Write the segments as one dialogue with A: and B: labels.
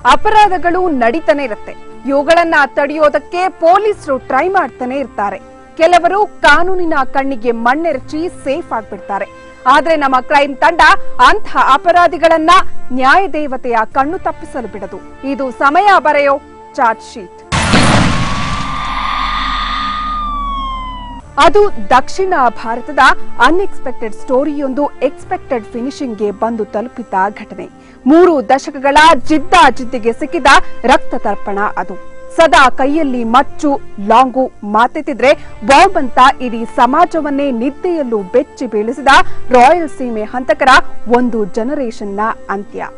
A: ಅಪರಾಧಗಳು ನಡೀತಾನೆ ಇರುತ್ತೆ ಇವುಗಳನ್ನ ತಡೆಯೋದಕ್ಕೆ ಪೊಲೀಸರು ಟ್ರೈ ಮಾಡ್ತಾನೆ ಇರ್ತಾರೆ ಕೆಲವರು ಕಾನೂನಿನ ಕಣ್ಣಿಗೆ ಮಣ್ಣೆರಚಿ ಸೇಫ್ ಆಗ್ಬಿಡ್ತಾರೆ ಆದ್ರೆ ನಮ್ಮ ಕ್ರೈಮ್ ತಂಡ ಅಂಥ ಅಪರಾಧಿಗಳನ್ನ ನ್ಯಾಯದೇವತೆಯ ಕಣ್ಣು ತಪ್ಪಿಸಲು ಬಿಡದು ಇದು ಸಮಯ ಬರೆಯೋ ಚಾರ್ಜ್ ಶೀಟ್ ಅದು ದಕ್ಷಿಣ ಭಾರತದ ಅನ್ಎಕ್ಸ್ಪೆಕ್ಟೆಡ್ ಸ್ಟೋರಿಯೊಂದು ಎಕ್ಸ್ಪೆಕ್ಟೆಡ್ ಫಿನಿಶಿಂಗ್ಗೆ ಬಂದು ತಲುಪಿದ್ದ ಘಟನೆ ಮೂರು ದಶಕಗಳ ಜಿದ್ದಾಜಿದ್ದಿಗೆ ಸಿಕ್ಕಿದ ರಕ್ತ ತರ್ಪಣ ಅದು ಸದಾ ಕೈಯಲ್ಲಿ ಮಚ್ಚು ಲಾಂಗು ಮಾತೆತ್ತಿದ್ರೆ ಬಾಂಬ್ ಅಂತ ಇಡೀ ಸಮಾಜವನ್ನೇ ನಿದ್ದೆಯಲ್ಲೂ ಬೆಚ್ಚಿ ಬೀಳಿಸಿದ ರಾಯಲ್ ಸೀಮೆ ಹಂತಕರ ಒಂದು ಜನರೇಷನ್ನ ಅಂತ್ಯ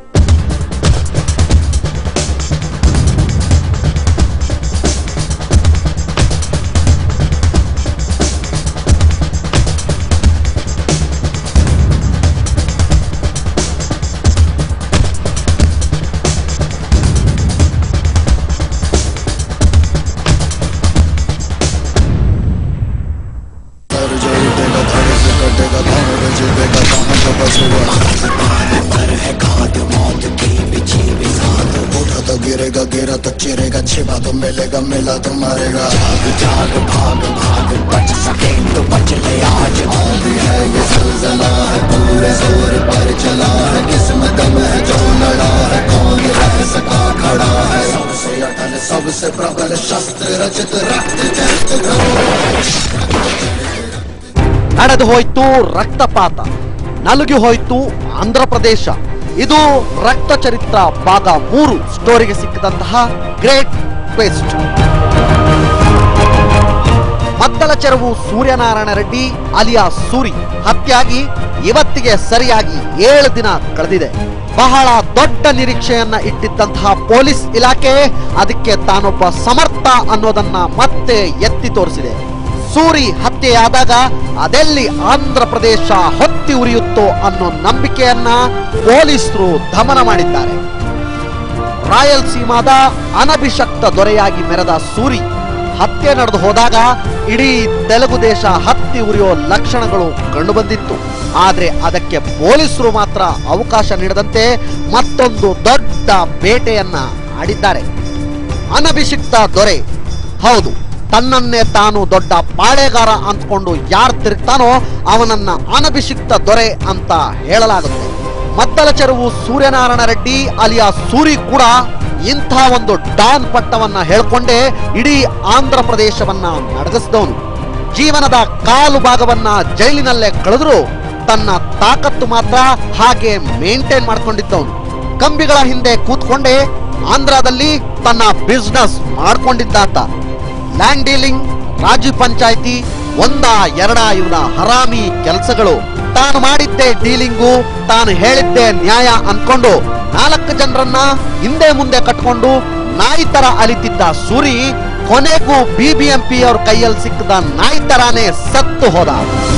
B: उठा तो गिरेगा गिरा तो चिरेगा छिपा तो मिलेगा मिला तो मारेगा भाग जाग भाग भाग बच सके तो बच ले आज भी है ये सिलसिला है पूरे जोर पर चला है किस्मत में जो लड़ा है कौन रह सका खड़ा है सबसे अटल सबसे प्रबल शस्त्र रचित रक्त चरित्र
C: ನಡೆದು ಹೋಯ್ತು ರಕ್ತಪಾತ ನಲುಗಿ ಹೋಯ್ತು ಆಂಧ್ರ ಪ್ರದೇಶ ಇದು ರಕ್ತ ಚರಿತ್ರ ಭಾಗ ಮೂರು ಸ್ಟೋರಿಗೆ ಸಿಕ್ಕಿದಂತಹ great twist Maddela Cheruvu Suryanarayana Reddy alias Suri ಹತ್ಯಾಗಿ ಇವತ್ತಿಗೆ ಸರಿಯಾಗಿ ಏಳು ದಿನ ಕಳೆದಿದೆ ಬಹಳ ದೊಡ್ಡ ನಿರೀಕ್ಷೆಯನ್ನ ಇಟ್ಟಿದ್ದಂತಹ ಪೊಲೀಸ್ ಇಲಾಖೆ ಅದಕ್ಕೆ ತಾನೊಬ್ಬ ಸಮರ್ಥ ಅನ್ನೋದನ್ನ ಮತ್ತೆ ಎತ್ತಿ ತೋರಿಸಿದೆ ಸೂರಿ ಹತ್ಯೆಯಾದಾಗ ಅದೆಲ್ಲಿ ಆಂಧ್ರ ಪ್ರದೇಶ ಹೊತ್ತಿ ಉರಿಯುತ್ತೋ ಅನ್ನೋ ನಂಬಿಕೆಯನ್ನ ಪೊಲೀಸರು ದಮನ ಮಾಡಿದ್ದಾರೆ ರಾಯಲ್ಸೀಮಾದ ಅನಭಿಷಕ್ತ ದೊರೆಯಾಗಿ ಮೆರೆದ ಸೂರಿ ಹತ್ಯೆ ನಡೆದು ಹೋದಾಗ ಇಡೀ ತೆಲುಗು ದೇಶ ಹತ್ತಿ ಉರಿಯೋ ಲಕ್ಷಣಗಳು ಕಂಡುಬಂದಿತ್ತು ಆದ್ರೆ ಅದಕ್ಕೆ ಪೊಲೀಸರು ಮಾತ್ರ ಅವಕಾಶ ನೀಡದಂತೆ ಮತ್ತೊಂದು ದೊಡ್ಡ ಬೇಟೆಯನ್ನ ಆಡಿದ್ದಾರೆ ಅನಭಿಷಿಕ್ತ ದೊರೆ ಹೌದು ತನ್ನನ್ನೇ ತಾನು ದೊಡ್ಡ ಪಾಳೆಗಾರ ಅಂದ್ಕೊಂಡು ಯಾರು ತಿರುಗ್ತಾನೋ ಅವನನ್ನ ಅನಭಿಷಿಕ್ತ ದೊರೆ ಅಂತ ಹೇಳಲಾಗುತ್ತೆ ಮದ್ದಲ ಚೆರುವು ಸೂರ್ಯನಾರಾಯಣ ರೆಡ್ಡಿ ಅಲಿಯಾ ಸೂರಿ ಕೂಡ ಇಂಥ ಒಂದು ಡಾನ್ ಪಟ್ಟವನ್ನ ಹೇಳ್ಕೊಂಡೇ ಇಡೀ ಆಂಧ್ರ ಪ್ರದೇಶವನ್ನ ನಡೆಸಿದವನು ಜೀವನದ ಕಾಲು ಭಾಗವನ್ನ ಜೈಲಿನಲ್ಲೇ ಕಳೆದ್ರು ತನ್ನ ತಾಕತ್ತು ಮಾತ್ರ ಹಾಗೆ ಮೇಂಟೈನ್ ಮಾಡ್ಕೊಂಡಿದ್ದವನು ಕಂಬಿಗಳ ಹಿಂದೆ ಕೂತ್ಕೊಂಡೇ ಆಂಧ್ರದಲ್ಲಿ ತನ್ನ ಬಿಸ್ನೆಸ್ ಮಾಡ್ಕೊಂಡಿದ್ದಾತ ಲ್ಯಾಂಡ್ ಡೀಲಿಂಗ್ ರಾಜ್ಯ ಪಂಚಾಯಿತಿ ಒಂದ ಎರಡ ಇವನ ಹರಾಮಿ ಕೆಲಸಗಳು ತಾನು ಮಾಡಿದ್ದೇ ಡೀಲಿಂಗು ತಾನು ಹೇಳಿದ್ದೇ ನ್ಯಾಯ ಅನ್ಕೊಂಡು ನಾಲ್ಕು ಜನರನ್ನ ಹಿಂದೆ ಮುಂದೆ ಕಟ್ಕೊಂಡು ನಾಯಿ ತರ ಅಲಿತಿದ್ದ ಸೂರಿ ಕೊನೆಗೂ ಬಿಬಿಎಂಪಿ ಅವ್ರ ಕೈಯಲ್ಲಿ ಸಿಕ್ಕದ ನಾಯಿ ತರಾನೇ ಸತ್ತು ಹೋದ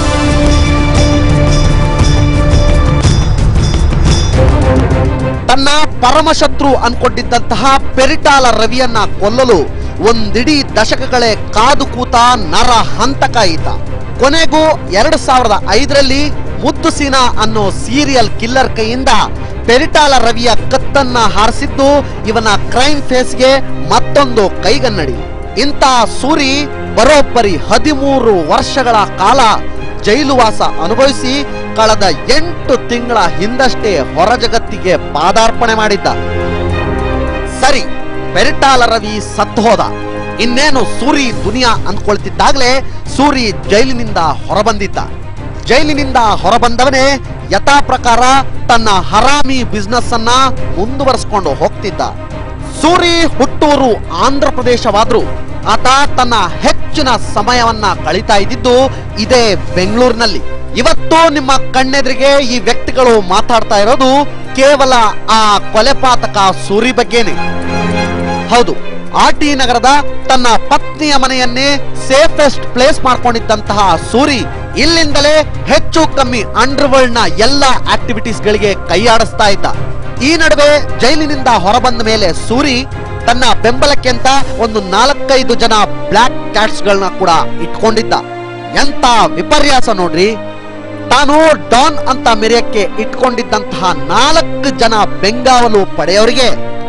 C: ತನ್ನ ಪರಮಶತ್ರು ಅನ್ಕೊಂಡಿದ್ದಂತಹ ಪೆರಿಟಾಲ ರವಿಯನ್ನ ಕೊಲ್ಲಲು ಒಂದಿಡೀ ದಶಕಗಳೇ ಕಾದು ಕೂತ ನರ ಹಂತಕ ಈತ ಕೊನೆಗೂ ಎರಡ್ ಸಾವಿರದ ಐದರಲ್ಲಿ ಮುದ್ದು ಸೀನಾ ಅನ್ನೋ ಸೀರಿಯಲ್ ಕಿಲ್ಲರ್ ಕೈಯಿಂದ ಪೆರಿಟಾಲ ರವಿಯ ಕತ್ತನ್ನ ಹಾರಿಸಿದ್ದು ಇವನ ಕ್ರೈಮ್ ಫೇಸ್ಗೆ ಮತ್ತೊಂದು ಕೈಗನ್ನಡಿ ಇಂಥ ಸೂರಿ ಬರೋಬ್ಬರಿ ಹದಿಮೂರು ವರ್ಷಗಳ ಕಾಲ ಜೈಲುವಾಸ ಅನುಭವಿಸಿ ಕಳೆದ ಎಂಟು ತಿಂಗಳ ಹಿಂದಷ್ಟೇ ಹೊರ ಜಗತ್ತಿಗೆ ಪಾದಾರ್ಪಣೆ ಮಾಡಿದ್ದ ಸರಿ ಪೆರಿಟಾಲ ರವಿ ಸತ್ತು ಹೋದ ಇನ್ನೇನು ಸೂರಿ ದುನಿಯಾ ಅಂದ್ಕೊಳ್ತಿದ್ದಾಗಲೇ ಸೂರಿ ಜೈಲಿನಿಂದ ಹೊರಬಂದಿದ್ದ ಜೈಲಿನಿಂದ ಹೊರಬಂದವನೇ ಯಥಾ ಪ್ರಕಾರ ತನ್ನ ಹರಾಮಿ ಬಿಸ್ನೆಸ್ ಅನ್ನ ಮುಂದುವರಿಸಿಕೊಂಡು ಹೋಗ್ತಿದ್ದ ಸೂರಿ ಹುಟ್ಟೂರು ಆಂಧ್ರ ಪ್ರದೇಶವಾದ್ರೂ ಆತ ತನ್ನ ಹೆಚ್ಚಿನ ಸಮಯವನ್ನ ಕಳೀತಾ ಇದ್ದಿದ್ದು ಇದೇ ಬೆಂಗಳೂರಿನಲ್ಲಿ ಇವತ್ತು ನಿಮ್ಮ ಕಣ್ಣೆದುರಿಗೆ ಈ ವ್ಯಕ್ತಿಗಳು ಮಾತಾಡ್ತಾ ಇರೋದು ಕೇವಲ ಆ ಕೊಲೆಪಾತಕ ಸೂರಿ ಬಗ್ಗೆನೆ ಹೌದು ಆರ್ ಟಿ ನಗರದ ತನ್ನ ಪತ್ನಿಯ ಮನೆಯನ್ನೇ ಸೇಫೆಸ್ಟ್ ಪ್ಲೇಸ್ ಮಾಡ್ಕೊಂಡಿದ್ದಂತಹ ಸೂರಿ ಇಲ್ಲಿಂದಲೇ ಹೆಚ್ಚು ಕಮ್ಮಿ ಅಂಡರ್ ವರ್ಲ್ಡ್ ನ ಎಲ್ಲ ಆಕ್ಟಿವಿಟೀಸ್ ಗಳಿಗೆ ಕೈಯಾಡಿಸ್ತಾ ಇದ್ದ ಈ ನಡುವೆ ಜೈಲಿನಿಂದ ಹೊರಬಂದ ಮೇಲೆ ಸೂರಿ ತನ್ನ ಬೆಂಬಲಕ್ಕೆ ಅಂತ ಒಂದು ನಾಲ್ಕೈದು ಜನ ಬ್ಲಾಕ್ ಕ್ಯಾಟ್ಸ್ ಗಳನ್ನ ಕೂಡ ಇಟ್ಕೊಂಡಿದ್ದ ಎಂತ ವಿಪರ್ಯಾಸ ನೋಡ್ರಿ ತಾನು ಡಾನ್ ಅಂತ ಮೆರೆಯಕ್ಕೆ ಇಟ್ಕೊಂಡಿದ್ದಂತಹ ನಾಲ್ಕು ಜನ ಬೆಂಗಾವಲು ಪಡೆಯವರಿಗೆ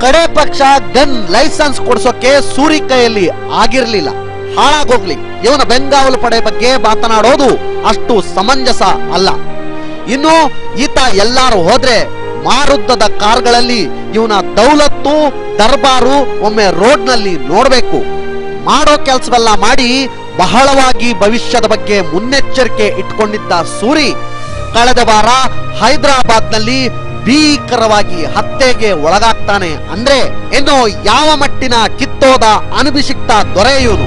C: ಕಡೆ ಪಕ್ಷ ಗನ್ ಲೈಸೆನ್ಸ್ ಕೊಡ್ಸೋಕೆ ಸೂರಿ ಕೈಯಲ್ಲಿ ಆಗಿರ್ಲಿಲ್ಲ ಹಾಳಾಗೋಗ್ಲಿ ಇವನ ಬೆಂಗಾವಲು ಪಡೆ ಬಗ್ಗೆ ಮಾತನಾಡೋದು ಅಷ್ಟು ಸಮಂಜಸ ಅಲ್ಲ ಇನ್ನು ಈತ ಎಲ್ಲಾರು ಹೋದ್ರೆ ಮಾರುದ್ದದ ಕಾರ್ಗಳಲ್ಲಿ ಇವನ ದೌಲತ್ತು ದರ್ಬಾರು ಒಮ್ಮೆ ರೋಡ್ನಲ್ಲಿ ನೋಡ್ಬೇಕು ಮಾಡೋ ಕೆಲಸವೆಲ್ಲ ಮಾಡಿ ಬಹಳವಾಗಿ ಭವಿಷ್ಯದ ಬಗ್ಗೆ ಮುನ್ನೆಚ್ಚರಿಕೆ ಇಟ್ಕೊಂಡಿದ್ದ ಸೂರಿ ಕಳೆದ ವಾರ ಹೈದರಾಬಾದ್ನಲ್ಲಿ ಭೀಕರವಾಗಿ ಹತ್ಯೆಗೆ ಒಳಗಾಗ್ತಾನೆ ಅಂದ್ರೆ ಇನ್ನು ಯಾವ ಮಟ್ಟಿನ ಕಿತ್ತೋದ ಅನಭಿಷಿಕ್ತ ದೊರೆ ಇವನು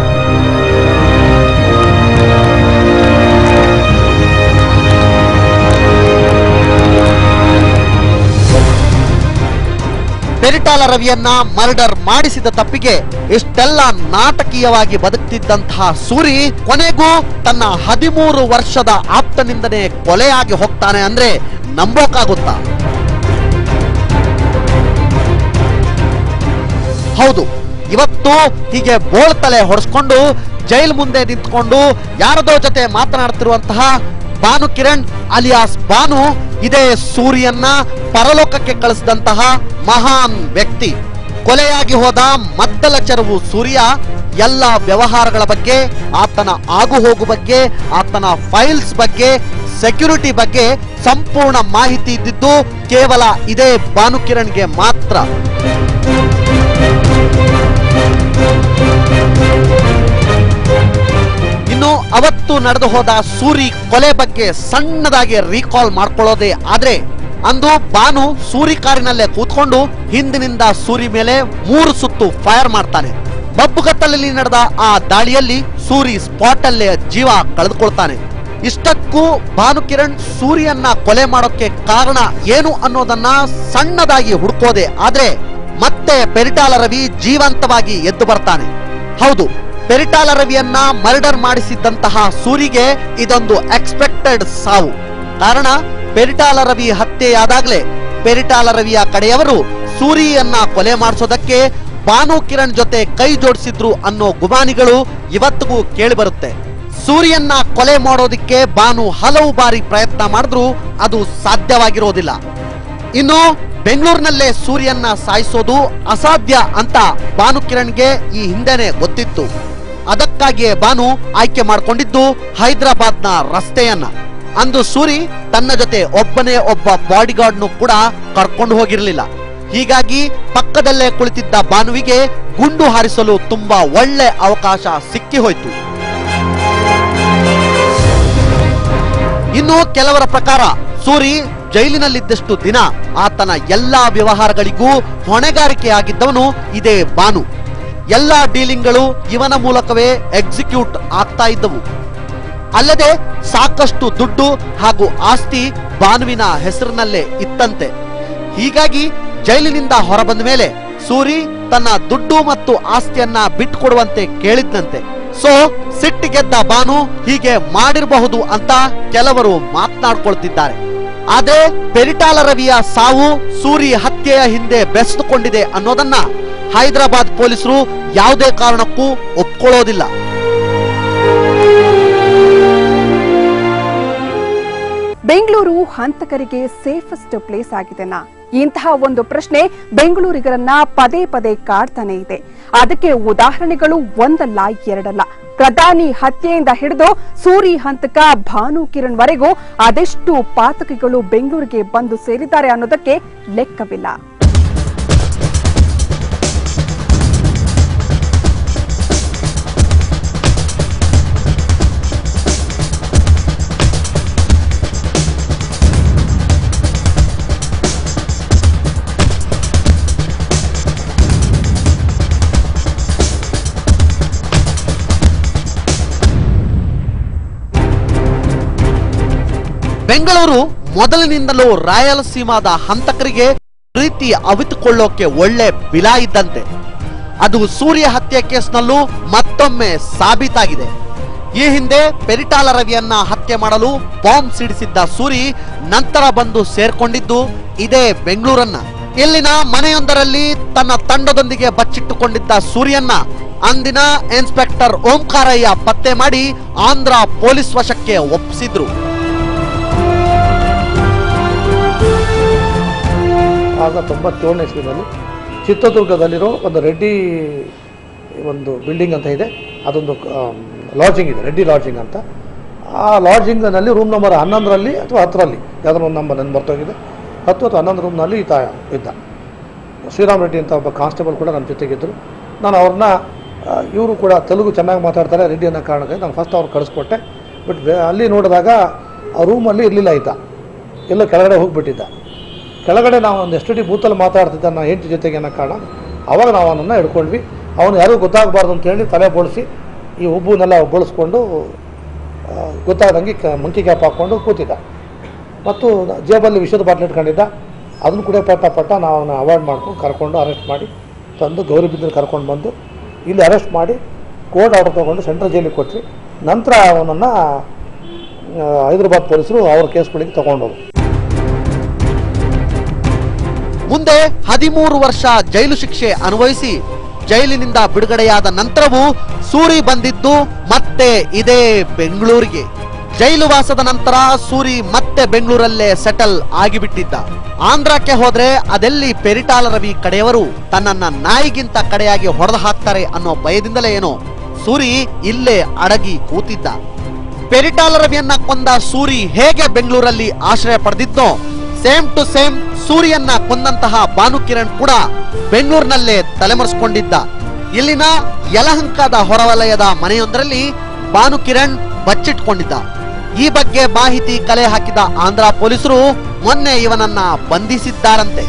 C: ಪೆರಿಟಾಲ ರವಿಯನ್ನ ಮರ್ಡರ್ ಮಾಡಿಸಿದ ತಪ್ಪಿಗೆ ಇಷ್ಟೆಲ್ಲ ನಾಟಕೀಯವಾಗಿ ಬದುಕ್ತಿದ್ದಂತಹ ಸೂರಿ ಕೊನೆಗೂ ತನ್ನ ಹದಿಮೂರು ವರ್ಷದ ಆಪ್ತನಿಂದನೇ ಕೊಲೆಯಾಗಿ ಹೋಗ್ತಾನೆ ಅಂದ್ರೆ ನಂಬೋಕಾಗುತ್ತಾ ಹೌದು ಇವತ್ತು ಹೀಗೆ ಬೋಳ್ತಲೆ ಹೊಡೆಸ್ಕೊಂಡು ಜೈಲ್ ಮುಂದೆ ನಿಂತ್ಕೊಂಡು ಯಾರದೋ ಜೊತೆ ಮಾತನಾಡ್ತಿರುವಂತಹ ಬಾನು ಕಿರಣ್ ಅಲಿಯಾಸ್ ಬಾನು ಇದೇ ಸೂರ್ಯನ್ನ ಪರಲೋಕಕ್ಕೆ ಕಳಿಸಿದಂತಹ ಮಹಾನ್ ವ್ಯಕ್ತಿ ಕೊಲೆಯಾಗಿ ಹೋದ ಮದ್ದಲ ಚೆರವು ಸೂರ್ಯ ಎಲ್ಲ ವ್ಯವಹಾರಗಳ ಬಗ್ಗೆ ಆತನ ಆಗು ಹೋಗು ಬಗ್ಗೆ ಆತನ ಫೈಲ್ಸ್ ಬಗ್ಗೆ ಸೆಕ್ಯೂರಿಟಿ ಬಗ್ಗೆ ಸಂಪೂರ್ಣ ಮಾಹಿತಿ ಇದ್ದಿದ್ದು ಕೇವಲ ಇದೇ ಬಾನು ಕಿರಣ್ಗೆ ಮಾತ್ರ ಇನ್ನು ಅವತ್ತು ನಡೆದು ಹೋದ ಸೂರಿ ಕೊಲೆ ಬಗ್ಗೆ ಸಣ್ಣದಾಗಿ ರೀಕಾಲ್ ಮಾಡ್ಕೊಳ್ಳೋದೇ ಆದ್ರೆ ಅಂದು ಬಾನು ಸೂರಿ ಕಾರಿನಲ್ಲೇ ಕೂತ್ಕೊಂಡು ಹಿಂದಿನಿಂದ ಸೂರಿ ಮೇಲೆ ಮೂರು ಸುತ್ತು ಫೈರ್ ಮಾಡ್ತಾನೆ ಬಬ್ಬುಗತ್ತಲಲ್ಲಿ ನಡೆದ ಆ ದಾಳಿಯಲ್ಲಿ ಸೂರಿ ಸ್ಪಾಟ್ ಅಲ್ಲೇ ಜೀವ ಕಳೆದುಕೊಳ್ತಾನೆ ಇಷ್ಟಕ್ಕೂ ಭಾನುಕಿರಣ್ ಸೂರ್ಯನ್ನ ಕೊಲೆ ಮಾಡೋಕೆ ಕಾರಣ ಏನು ಅನ್ನೋದನ್ನ ಸಣ್ಣದಾಗಿ ಹುಡುಕೋದೆ ಆದ್ರೆ ಮತ್ತೆ ಪೆರಿಟಾಲ ರವಿ ಜೀವಂತವಾಗಿ ಎದ್ದು ಬರ್ತಾನೆ ಹೌದು ಪೆರಿಟಾಲ ರವಿಯನ್ನ ಮರ್ಡರ್ ಮಾಡಿಸಿದ್ದಂತಹ ಸೂರಿಗೆ ಇದೊಂದು ಎಕ್ಸ್ಪೆಕ್ಟೆಡ್ ಸಾವು ಕಾರಣ ಪೆರಿಟಾಲ ರವಿ ಹತ್ಯೆಯಾದಾಗ್ಲೇ ಪೆರಿಟಾಲ ರವಿಯ ಕಡೆಯವರು ಸೂರಿಯನ್ನ ಕೊಲೆ ಮಾಡಿಸೋದಕ್ಕೆ ಬಾನು ಕಿರಣ್ ಜೊತೆ ಕೈ ಜೋಡಿಸಿದ್ರು ಅನ್ನೋ ಗುಮಾನಿಗಳು ಇವತ್ತಿಗೂ ಕೇಳಿಬರುತ್ತೆ ಸೂರ್ಯನ್ನ ಕೊಲೆ ಮಾಡೋದಿಕ್ಕೆ ಬಾನು ಹಲವು ಬಾರಿ ಪ್ರಯತ್ನ ಮಾಡಿದ್ರು ಅದು ಸಾಧ್ಯವಾಗಿರೋದಿಲ್ಲ ಇನ್ನು ಬೆಂಗಳೂರಿನಲ್ಲೇ ಸೂರ್ಯನ್ನ ಸಾಯಿಸೋದು ಅಸಾಧ್ಯ ಅಂತ ಬಾನು ಕಿರಣ್ಗೆ ಈ ಹಿಂದೆನೆ ಗೊತ್ತಿತ್ತು ಅದಕ್ಕಾಗಿಯೇ ಬಾನು ಆಯ್ಕೆ ಮಾಡಿಕೊಂಡಿದ್ದು ಹೈದರಾಬಾದ್ನ ರಸ್ತೆಯನ್ನ ಅಂದು ಸೂರಿ ತನ್ನ ಜೊತೆ ಒಬ್ಬನೇ ಒಬ್ಬ ಬಾಡಿಗಾರ್ಡ್ನು ಕೂಡ ಕರ್ಕೊಂಡು ಹೋಗಿರಲಿಲ್ಲ ಹೀಗಾಗಿ ಪಕ್ಕದಲ್ಲೇ ಕುಳಿತಿದ್ದ ಬಾನುವಿಗೆ ಗುಂಡು ಹಾರಿಸಲು ತುಂಬಾ ಒಳ್ಳೆ ಅವಕಾಶ ಸಿಕ್ಕಿ ಹೋಯ್ತು ಇನ್ನು ಕೆಲವರ ಪ್ರಕಾರ ಸೂರಿ ಜೈಲಿನಲ್ಲಿದ್ದಷ್ಟು ದಿನ ಆತನ ಎಲ್ಲಾ ವ್ಯವಹಾರಗಳಿಗೂ ಹೊಣೆಗಾರಿಕೆಯಾಗಿದ್ದವನು ಇದೇ ಬಾನು ಎಲ್ಲಾ ಡೀಲಿಂಗ್ಗಳು ಇವನ ಮೂಲಕವೇ ಎಕ್ಸಿಕ್ಯೂಟ್ ಆಗ್ತಾ ಇದ್ದವು ಅಲ್ಲದೆ ಸಾಕಷ್ಟು ದುಡ್ಡು ಹಾಗೂ ಆಸ್ತಿ ಬಾನುವಿನ ಹೆಸರಿನಲ್ಲೇ ಇತ್ತಂತೆ ಹೀಗಾಗಿ ಜೈಲಿನಿಂದ ಹೊರಬಂದ ಮೇಲೆ ಸೂರಿ ತನ್ನ ದುಡ್ಡು ಮತ್ತು ಆಸ್ತಿಯನ್ನ ಬಿಟ್ಕೊಡುವಂತೆ ಕೇಳಿದ್ನಂತೆ ಸೊ ಸಿಟ್ಟಿಗೆದ್ದ ಬಾನು ಹೀಗೆ ಮಾಡಿರಬಹುದು ಅಂತ ಕೆಲವರು ಮಾತನಾಡ್ಕೊಳ್ತಿದ್ದಾರೆ ಆದ್ರೆ ಪೆರಿಟಾಲ ರವಿಯ ಸಾವು ಸೂರಿ ಹತ್ಯೆಯ ಹಿಂದೆ ಬೆಸೆದುಕೊಂಡಿದೆ ಅನ್ನೋದನ್ನ ಹೈದರಾಬಾದ್ ಪೊಲೀಸರು ಯಾವುದೇ ಕಾರಣಕ್ಕೂ ಒಪ್ಕೊಳ್ಳೋದಿಲ್ಲ
A: ಬೆಂಗಳೂರು ಹಂತಕರಿಗೆ ಸೇಫೆಸ್ಟ್ ಪ್ಲೇಸ್ ಆಗಿದೆನಾ ಇಂತಹ ಒಂದು ಪ್ರಶ್ನೆ ಬೆಂಗಳೂರಿಗರನ್ನ ಪದೇ ಪದೇ ಕಾಡ್ತಾನೆ ಇದೆ ಅದಕ್ಕೆ ಉದಾಹರಣೆಗಳು ಒಂದಲ್ಲ ಎರಡಲ್ಲ ಪ್ರಧಾನಿ ಹತ್ಯೆಯಿಂದ ಹಿಡಿದು ಸೂರಿ ಹಂತಕ ಭಾನು ಕಿರಣ್ ವರೆಗೂ ಅದೆಷ್ಟು ಪಾತಕಿಗಳು ಬೆಂಗಳೂರಿಗೆ ಬಂದು ಸೇರಿದ್ದಾರೆ ಅನ್ನೋದಕ್ಕೆ ಲೆಕ್ಕವಿಲ್ಲ
C: ಬೆಂಗಳೂರು ಮೊದಲಿನಿಂದಲೂ ರಾಯಲಸೀಮಾದ ಹಂತಕರಿಗೆ ಪ್ರೀತಿ ಅವಿತುಕೊಳ್ಳೋಕೆ ಒಳ್ಳೆ ಬಿಲ ಇದ್ದಂತೆ ಅದು ಸೂರ್ಯ ಹತ್ಯೆ ಕೇಸ್ನಲ್ಲೂ ಮತ್ತೊಮ್ಮೆ ಸಾಬೀತಾಗಿದೆ ಈ ಹಿಂದೆ ಪೆರಿಟಾಲ ರವಿಯನ್ನ ಹತ್ಯೆ ಮಾಡಲು ಬಾಂಬ್ ಸಿಡಿಸಿದ್ದ ಸೂರಿ ನಂತರ ಬಂದು ಸೇರ್ಕೊಂಡಿದ್ದು ಇದೇ ಬೆಂಗಳೂರನ್ನ ಇಲ್ಲಿನ ಮನೆಯೊಂದರಲ್ಲಿ ತನ್ನ ತಂಡದೊಂದಿಗೆ ಬಚ್ಚಿಟ್ಟುಕೊಂಡಿದ್ದ ಸೂರ್ಯನ್ನ ಅಂದಿನ ಇನ್ಸ್ಪೆಕ್ಟರ್ ಓಂಕಾರಯ್ಯ ಪತ್ತೆ ಮಾಡಿ ಆಂಧ್ರ ಪೊಲೀಸ್ ವಶಕ್ಕೆ ಒಪ್ಪಿಸಿದ್ರು
D: ಆಗ ತೊಂಬತ್ತೇಳನೇ ಇಸ್ವಿನಲ್ಲಿ ಚಿತ್ರದುರ್ಗದಲ್ಲಿರೋ ಒಂದು ರೆಡ್ಡಿ ಒಂದು ಬಿಲ್ಡಿಂಗ್ ಅಂತ ಇದೆ ಅದೊಂದು ಲಾಡ್ಜಿಂಗ್ ಇದೆ ರೆಡ್ಡಿ ಲಾಡ್ಜಿಂಗ್ ಅಂತ ಆ ಲಾಡ್ಜಿಂಗ್ನಲ್ಲಿ ರೂಮ್ ನಂಬರ್ ಹನ್ನೊಂದರಲ್ಲಿ ಅಥವಾ ಹತ್ತರಲ್ಲಿ ಯಾವ್ದಾದ್ರು ಒಂದು ನಂಬರ್ ನನ್ನ ಬರ್ತೋಗಿದೆ ಹತ್ತು ಅಥವಾ ಹನ್ನೊಂದು ರೂಮ್ನಲ್ಲಿ ಈತ ಇದ್ದ ಶ್ರೀರಾಮ್ ರೆಡ್ಡಿ ಅಂತ ಒಬ್ಬ ಕಾನ್ಸ್ಟೇಬಲ್ ಕೂಡ ನಮ್ಮ ಜೊತೆಗಿದ್ದರು ನಾನು ಅವ್ರನ್ನ ಇವರು ಕೂಡ ತೆಲುಗು ಚೆನ್ನಾಗಿ ಮಾತಾಡ್ತಾರೆ ರೆಡ್ಡಿ ಅನ್ನೋ ಕಾರಣಕ್ಕೆ ನಾನು ಫಸ್ಟ್ ಅವ್ರು ಕಳಿಸ್ಕೊಟ್ಟೆ ಬಟ್ ಅಲ್ಲಿ ನೋಡಿದಾಗ ಆ ರೂಮಲ್ಲಿ ಇರಲಿಲ್ಲ ಈತ ಎಲ್ಲೋ ಕೆಳಗಡೆ ಹೋಗಿಬಿಟ್ಟಿದ್ದ ಕೆಳಗಡೆ ನಾವು ಒಂದು ಎಸ್ ಟಿ ಡಿ ಬೂತಲ್ಲಿ ಮಾತಾಡ್ತಿದ್ದ ನನ್ನ ಹೆಂಡತಿ ಜೊತೆಗೆ ಅನ್ನೋ ಕಾರಣ ಅವಾಗ ನಾವು ಅವನನ್ನು ಹಿಡ್ಕೊಂಡ್ವಿ ಅವನು ಯಾರಿಗೂ ಗೊತ್ತಾಗಬಾರ್ದು ಅಂತೇಳಿ ತಲೆ ಬೋಳಿಸಿ ಈ ಉಬ್ಬುನೆಲ್ಲ ಬೋಳಿಸ್ಕೊಂಡು ಆ, ಗೊತ್ತಾಗದಂಗೆ ಕ ಮಂಕಿ ಕ್ಯಾಪ್ ಹಾಕ್ಕೊಂಡು ಕೂತಿದ್ದ ಮತ್ತು ಜೇಬಲ್ಲಿ ವಿಷದ ಬಾಟ್ಲಿ ಇಟ್ಕೊಂಡಿದ್ದ ಅದನ್ನು ಕೂಡ ಪಟ್ಟ ಪಟ್ಟ ನಾವು ಅವನ್ನ ಅವಾಯ್ಡ್ ಮಾಡ್ಕೊಂಡು ಕರ್ಕೊಂಡು ಅರೆಸ್ಟ್ ಮಾಡಿ ತಂದು ಗೌರಿಬಿದ್ದಲ್ಲಿ ಕರ್ಕೊಂಡು ಬಂದು ಇಲ್ಲಿ ಅರೆಸ್ಟ್ ಮಾಡಿ ಕೋರ್ಟ್ ಆರ್ಡರ್ ತೊಗೊಂಡು ಸೆಂಟ್ರಲ್ ಜೈಲಿಗೆ ಕೊಟ್ವಿ ನಂತರ ಅವನನ್ನು ಹೈದರಾಬಾದ್ ಪೊಲೀಸರು ಅವ್ರ ಕೇಸ್ಗಳಿಗೆ ತೊಗೊಂಡೋರು
C: ಮುಂದೆ ಹದಿಮೂರು ವರ್ಷ ಜೈಲು ಶಿಕ್ಷೆ ಅನುಭವಿಸಿ ಜೈಲಿನಿಂದ ಬಿಡುಗಡೆಯಾದ ನಂತರವೂ ಸೂರಿ ಬಂದಿದ್ದು ಮತ್ತೆ ಇದೇ ಬೆಂಗಳೂರಿಗೆ ಜೈಲು ವಾಸದ ನಂತರ ಸೂರಿ ಮತ್ತೆ ಬೆಂಗಳೂರಲ್ಲೇ ಸೆಟಲ್ ಆಗಿಬಿಟ್ಟಿದ್ದ ಆಂಧ್ರಕ್ಕೆ ಹೋದ್ರೆ ಅದೆಲ್ಲಿ ಪೆರಿಟಾಲ ರವಿ ಕಡೆಯವರು ತನ್ನನ್ನ ನಾಯಿಗಿಂತ ಕಡೆಯಾಗಿ ಹೊಡೆದು ಹಾಕ್ತಾರೆ ಅನ್ನೋ ಭಯದಿಂದಲೇ ಏನೋ ಸೂರಿ ಇಲ್ಲೇ ಅಡಗಿ ಕೂತಿದ್ದ ಪೆರಿಟಾಲ ರವಿಯನ್ನ ಕೊಂದ ಸೂರಿ ಹೇಗೆ ಬೆಂಗಳೂರಲ್ಲಿ ಆಶ್ರಯ ಪಡೆದಿದ್ನೋ ಸೇಮ್ ಟು ಸೇಮ್ ಸೂರ್ಯನ್ನ ಕೊಂದಂತಹ ಭಾನುಕಿರಣ್ ಕೂಡ ಬೆಂಗಳೂರಿನಲ್ಲೇ ತಲೆಮರೆಸಿಕೊಂಡಿದ್ದ ಇಲ್ಲಿನ ಯಲಹಂಕದ ಹೊರವಲಯದ ಮನೆಯೊಂದರಲ್ಲಿ ಭಾನುಕಿರಣ್ ಬಚ್ಚಿಟ್ಕೊಂಡಿದ್ದ ಈ ಬಗ್ಗೆ ಮಾಹಿತಿ ಕಲೆ ಹಾಕಿದ ಆಂಧ್ರ ಪೊಲೀಸರು ಮೊನ್ನೆ ಇವನನ್ನ ಬಂಧಿಸಿದ್ದಾರಂತೆ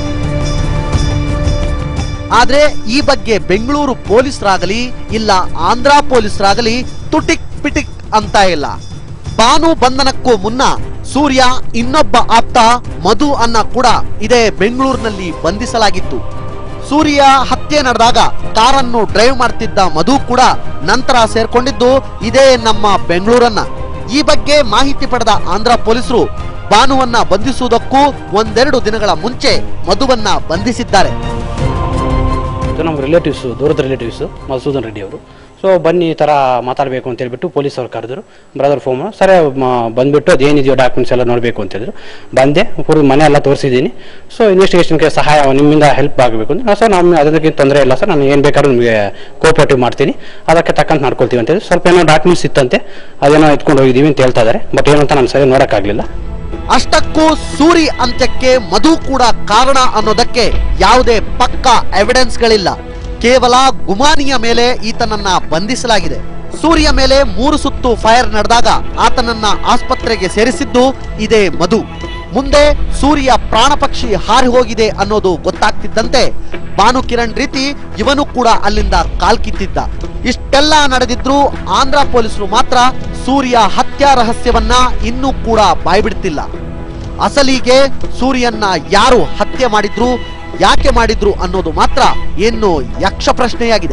C: ಆದ್ರೆ ಈ ಬಗ್ಗೆ ಬೆಂಗಳೂರು ಪೊಲೀಸರಾಗಲಿ ಇಲ್ಲ ಆಂಧ್ರ ಪೊಲೀಸರಾಗಲಿ ತುಟಿಕ್ ಪಿಟಿಕ್ ಅಂತ ಇಲ್ಲ ಬಾನು ಬಂಧನಕ್ಕೂ ಮುನ್ನ ಸೂರ್ಯ ಇನ್ನೊಬ್ಬ ಆಪ್ತ ಮಧು ಅನ್ನ ಕೂಡ ಇದೇ ಬೆಂಗಳೂರಿನಲ್ಲಿ ಬಂಧಿಸಲಾಗಿತ್ತು ಸೂರ್ಯ ಹತ್ಯೆ ನಡೆದಾಗ ಕಾರನ್ನು ಡ್ರೈವ್ ಮಾಡ್ತಿದ್ದ ಮಧು ಕೂಡ ನಂತರ ಸೇರ್ಕೊಂಡಿದ್ದು ಇದೇ ನಮ್ಮ ಬೆಂಗಳೂರನ್ನ ಈ ಬಗ್ಗೆ ಮಾಹಿತಿ ಪಡೆದ ಆಂಧ್ರ ಪೊಲೀಸರು ಬಾನುವನ್ನ ಬಂಧಿಸುವುದಕ್ಕೂ ಒಂದೆರಡು ದಿನಗಳ ಮುಂಚೆ ಮಧುವನ್ನ ಬಂಧಿಸಿದ್ದಾರೆ
E: ಇದು ನಮ್ಮ ರಿಲೇಟಿವ್ಸು ದೂರದ ರಿಲೇಟಿವ್ಸು ಮಧುಸೂದನ್ ರೆಡ್ಡಿ ಅವರು ಸೊ ಬನ್ನಿ ಈ ಥರ ಮಾತಾಡಬೇಕು ಅಂತ ಹೇಳ್ಬಿಟ್ಟು ಪೊಲೀಸ್ ಅವ್ರು ಕರೆದ್ರು ಬ್ರದರ್ ಫೋನ್ ಸರಿ ಮ- ಬಂದ್ಬಿಟ್ಟು ಅದೇನಿದೆಯೋ ಡಾಕ್ಯುಮೆಂಟ್ಸ್ ಎಲ್ಲ ನೋಡಬೇಕು ಅಂತ ಹೇಳಿದ್ರು ಬಂದೆ ಪೂರ್ವ ಮನೆ ಎಲ್ಲ ತೋರಿಸಿದ್ದೀನಿ ಸೊ ಇನ್ವೆಸ್ಟಿಗೇಷನ್ಗೆ ಸಹಾಯ ನಿಮ್ಮಿಂದ ಹೆಲ್ಪ್ ಆಗಬೇಕು ಅಂತ ಸರ್ ನಮ್ಮ ಅದಕ್ಕೆ ತೊಂದರೆ ಇಲ್ಲ ಸರ್ ನಾನು ಏನು ಬೇಕಾದ್ರೂ ನಿಮಗೆ ಕೋಆಪರೇಟಿವ್ ಮಾಡ್ತೀನಿ ಅದಕ್ಕೆ ತಕ್ಕಂತ ಮಾಡ್ಕೊಳ್ತೀವಿ ಅಂತ ಹೇಳಿ ಸ್ವಲ್ಪ ಏನೋ ಡಾಕ್ಯುಮೆಂಟ್ಸ್ ಇತ್ತಂತೆ ಅದೇನೋ ಎತ್ಕೊಂಡು ಹೋಗಿದ್ದೀವಿ ಅಂತ ಹೇಳ್ತಾ ಇದ್ದಾರೆ ಬಟ್ ಏನು ಅಂತ ನಾನು ಸರಿ ನೋಡೋಕ್ಕಾಗಲಿಲ್ಲ
C: ಅಷ್ಟಕ್ಕೂ ಸೂರಿ ಅಂತ್ಯಕ್ಕೆ ಮಧು ಕೂಡ ಕಾರಣ ಅನ್ನೋದಕ್ಕೆ ಯಾವುದೇ ಪಕ್ಕ ಎವಿಡೆನ್ಸ್ಗಳಿಲ್ಲ ಕೇವಲ ಗುಮಾನಿಯ ಮೇಲೆ ಈತನನ್ನ ಬಂಧಿಸಲಾಗಿದೆ ಸೂರ್ಯ ಮೇಲೆ ಮೂರು ಸುತ್ತು ಫೈರ್ ನಡೆದಾಗ ಆತನನ್ನ ಆಸ್ಪತ್ರೆಗೆ ಸೇರಿಸಿದ್ದು ಇದೇ ಮಧು ಮುಂದೆ ಸೂರ್ಯ ಪ್ರಾಣ ಪಕ್ಷಿ ಹಾರಿ ಹೋಗಿದೆ ಅನ್ನೋದು ಗೊತ್ತಾಗ್ತಿದ್ದಂತೆ ಭಾನು ಕಿರಣ್ ರೀತಿ ಇವನು ಕೂಡ ಅಲ್ಲಿಂದ ಕಾಲ್ಕಿತ್ತಿದ್ದ ಇಷ್ಟೆಲ್ಲ ನಡೆದಿದ್ರೂ ಆಂಧ್ರ ಪೊಲೀಸರು ಮಾತ್ರ ಸೂರ್ಯ ಹತ್ಯಾ ರಹಸ್ಯವನ್ನ ಇನ್ನೂ ಕೂಡ ಬಾಯ್ಬಿಡ್ತಿಲ್ಲ ಅಸಲಿಗೆ ಸೂರ್ಯನ್ನ ಯಾರು ಹತ್ಯೆ ಮಾಡಿದ್ರು ಯಾಕೆ ಮಾಡಿದ್ರು ಅನ್ನೋದು ಮಾತ್ರ ಇನ್ನು ಯಕ್ಷ ಪ್ರಶ್ನೆಯಾಗಿದೆ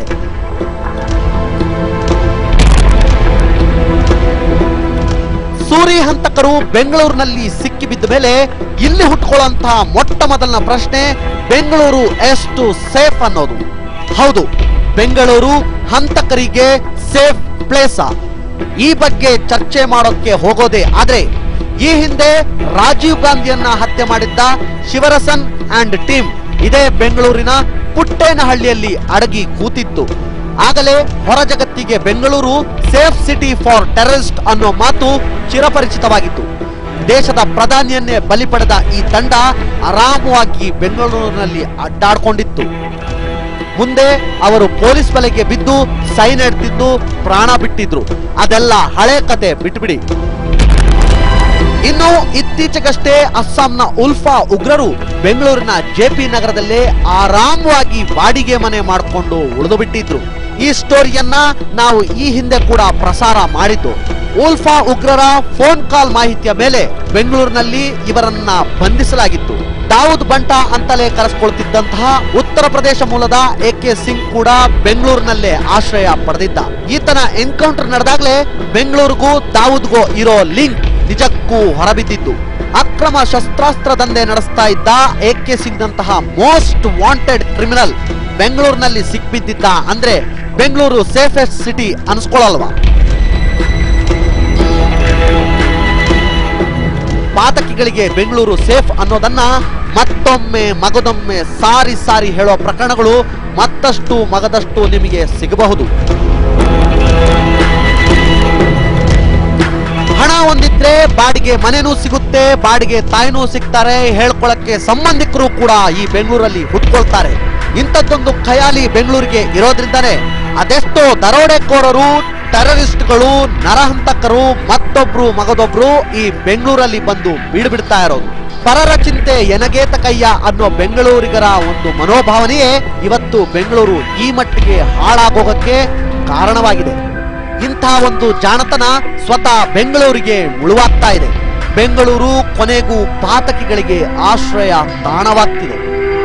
C: ಸೂರಿ ಹಂತಕರು ಬೆಂಗಳೂರಿನಲ್ಲಿ ಸಿಕ್ಕಿ ಬಿದ್ದ ಮೇಲೆ ಇಲ್ಲಿ ಹುಟ್ಕೊಳ್ಳುವಂತಹ ಮೊಟ್ಟ ಮೊದಲನ ಪ್ರಶ್ನೆ ಬೆಂಗಳೂರು ಎಷ್ಟು ಸೇಫ್ ಅನ್ನೋದು ಹೌದು ಬೆಂಗಳೂರು ಹಂತಕರಿಗೆ ಸೇಫ್ ಪ್ಲೇಸ ಈ ಬಗ್ಗೆ ಚರ್ಚೆ ಮಾಡೋಕ್ಕೆ ಹೋಗೋದೇ ಆದ್ರೆ ಈ ಹಿಂದೆ ರಾಜೀವ್ ಗಾಂಧಿಯನ್ನ ಹತ್ಯೆ ಮಾಡಿದ್ದ ಶಿವರಸನ್ ಅಂಡ್ ಟೀಮ್ ಇದೇ ಬೆಂಗಳೂರಿನ ಪುಟ್ಟೇನಹಳ್ಳಿಯಲ್ಲಿ ಅಡಗಿ ಕೂತಿತ್ತು ಆಗಲೇ ಹೊರ ಜಗತ್ತಿಗೆ Bengaluru safe city for terrorist ಅನ್ನೋ ಮಾತು ಚಿರಪರಿಚಿತವಾಗಿತ್ತು ದೇಶದ ಪ್ರಧಾನಿಯನ್ನೇ ಬಲಿ ಪಡೆದ ಈ ತಂಡ ಆರಾಮವಾಗಿ ಬೆಂಗಳೂರಿನಲ್ಲಿ ಅಡ್ಡಾಡ್ಕೊಂಡಿತ್ತು ಮುಂದೆ ಅವರು ಪೊಲೀಸ್ ಬಲೆಗೆ ಬಿದ್ದು ಸೈನ್ ತಿಂದು ಪ್ರಾಣ ಬಿಟ್ಟಿದ್ರು ಅದೆಲ್ಲ ಹಳೆ ಕತೆ ಬಿಟ್ಬಿಡಿ ಇನ್ನು ಇತ್ತೀಚೆಗಷ್ಟೇ ಅಸ್ಸಾಂನ ಉಲ್ಫಾ ಉಗ್ರರು ಬೆಂಗಳೂರಿನ ಜೆಪಿ ನಗರದಲ್ಲೇ ಆರಾಮವಾಗಿ ಬಾಡಿಗೆ ಮನೆ ಮಾಡಿಕೊಂಡು ಉಳಿದು ಬಿಟ್ಟಿದ್ರು ಈ ಸ್ಟೋರಿಯನ್ನ ನಾವು ಈ ಹಿಂದೆ ಕೂಡ ಪ್ರಸಾರ ಮಾಡಿದ್ದು ಉಲ್ಫಾ ಉಗ್ರರ ಫೋನ್ ಕಾಲ್ ಮಾಹಿತಿಯ ಮೇಲೆ ಬೆಂಗಳೂರಿನಲ್ಲಿ ಇವರನ್ನ ಬಂಧಿಸಲಾಗಿತ್ತು ದಾವೂದ್ ಬಂಟ ಅಂತಲೇ ಕರೆಸ್ಕೊಳ್ತಿದ್ದಂತಹ ಉತ್ತರ ಪ್ರದೇಶ ಮೂಲದ ಎ ಕೆ ಸಿಂಗ್ ಕೂಡ ಬೆಂಗಳೂರಿನಲ್ಲೇ ಆಶ್ರಯ ಪಡೆದಿದ್ದ ಈತನ ಎನ್ಕೌಂಟರ್ ನಡೆದಾಗಲೇ ಬೆಂಗಳೂರಿಗೂ ದಾವೂದ್ಗೂ ಇರೋ ಲಿಂಕ್ ನಿಜಕ್ಕೂ ಹೊರಬಿದ್ದಿದ್ದು ಅಕ್ರಮ ಶಸ್ತ್ರಾಸ್ತ್ರ ದಂಧೆ ನಡೆಸ್ತಾ ಇದ್ದ ಎ ಕೆ ಸಿಂಗ್ ನಂತಹ ಮೋಸ್ಟ್ ವಾಂಟೆಡ್ ಕ್ರಿಮಿನಲ್ ಬೆಂಗಳೂರಿನಲ್ಲಿ ಸಿಕ್ಬಿದ್ದಿದ್ದ ಅಂದ್ರೆ ಬೆಂಗಳೂರು ಸೇಫೆಸ್ಟ್ ಸಿಟಿ ಅನ್ಸ್ಕೊಳ್ಳಲ್ವಾ ಪಾತಕಿಗಳಿಗೆ ಬೆಂಗಳೂರು ಸೇಫ್ ಅನ್ನೋದನ್ನ ಮತ್ತೊಮ್ಮೆ ಮಗದೊಮ್ಮೆ ಸಾರಿ ಸಾರಿ ಹೇಳೋ ಪ್ರಕರಣಗಳು ಮತ್ತಷ್ಟು ಮಗದಷ್ಟು ನಿಮಗೆ ಸಿಗಬಹುದು ಹಣ ಒಂದಿದ್ರೆ ಬಾಡಿಗೆ ಮನೆನೂ ಸಿಗುತ್ತೆ ಬಾಡಿಗೆ ತಾಯಿನೂ ಸಿಗ್ತಾರೆ ಹೇಳ್ಕೊಳಕ್ಕೆ ಸಂಬಂಧಿಕರು ಕೂಡ ಈ ಬೆಂಗಳೂರಲ್ಲಿ ಹುಟ್ಕೊಳ್ತಾರೆ ಇಂಥದ್ದೊಂದು ಖಯಾಲಿ ಬೆಂಗಳೂರಿಗೆ ಇರೋದ್ರಿಂದಾನೇ ಅದೆಷ್ಟೋ ದರೋಡೆಕೋರರು ಟೆರರಿಸ್ಟ್ಗಳು ನರಹಂತಕರು ಮತ್ತೊಬ್ರು ಮಗದೊಬ್ರು ಈ ಬೆಂಗಳೂರಲ್ಲಿ ಬಂದು ಬೀಡ್ಬಿಡ್ತಾ ಇರೋದು ಪರರ ಚಿಂತೆ ಎನಗೇತ ಕಯ್ಯ ಅನ್ನೋ ಬೆಂಗಳೂರಿಗರ ಒಂದು ಮನೋಭಾವನೆಯೇ ಇವತ್ತು ಬೆಂಗಳೂರು ಈ ಮಟ್ಟಿಗೆ ಹಾಳಾಗೋಗಕ್ಕೆ ಕಾರಣವಾಗಿದೆ ಇಂಥ ಒಂದು ಜಾಣತನ ಸ್ವತಃ ಬೆಂಗಳೂರಿಗೆ ಮುಳುವಾಗ್ತಾ ಇದೆ ಬೆಂಗಳೂರು ಕೊನೆಗೂ ಪಾತಕಿಗಳಿಗೆ ಆಶ್ರಯ ತಾಣವಾಗ್ತಿದೆ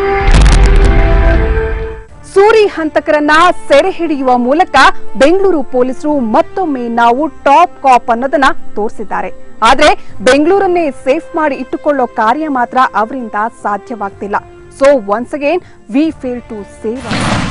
A: ಸೂರಿ ಹಂತಕರನ್ನ ಸೆರೆ ಹಿಡಿಯುವ ಮೂಲಕ ಬೆಂಗಳೂರು ಪೊಲೀಸರು ಮತ್ತೊಮ್ಮೆ ನಾವು ಟಾಪ್ ಕಾಪ್ ಅನ್ನೋದನ್ನ ತೋರಿಸಿದ್ದಾರೆ ಆದ್ರೆ ಬೆಂಗಳೂರನ್ನೇ ಸೇಫ್ ಮಾಡಿ ಇಟ್ಟುಕೊಳ್ಳೋ ಕಾರ್ಯ ಮಾತ್ರ ಅವರಿಂದ ಸಾಧ್ಯವಾಗ್ತಿಲ್ಲ so once again we fail to save